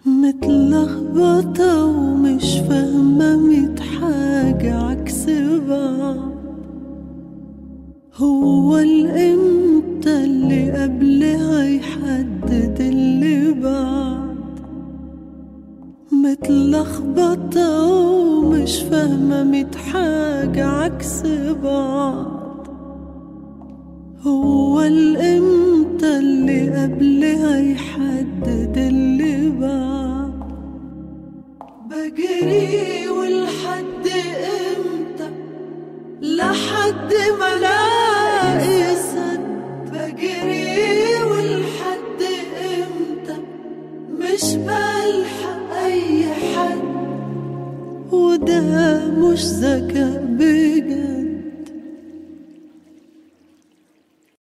متلخبطة ومش فاهمة ميت حاجة عكس بعض هو الامتى اللي قبلها يحدد اللي بعد متلخبطة ومش فاهمة ميت حاجة عكس بعض هو الامتى اللي قبلها يحدد اللي بعد بجري ولحد امتى لحد ما الاقي سد بجري ولحد امتى مش بلحق اي حد وده مش ذكاء بجد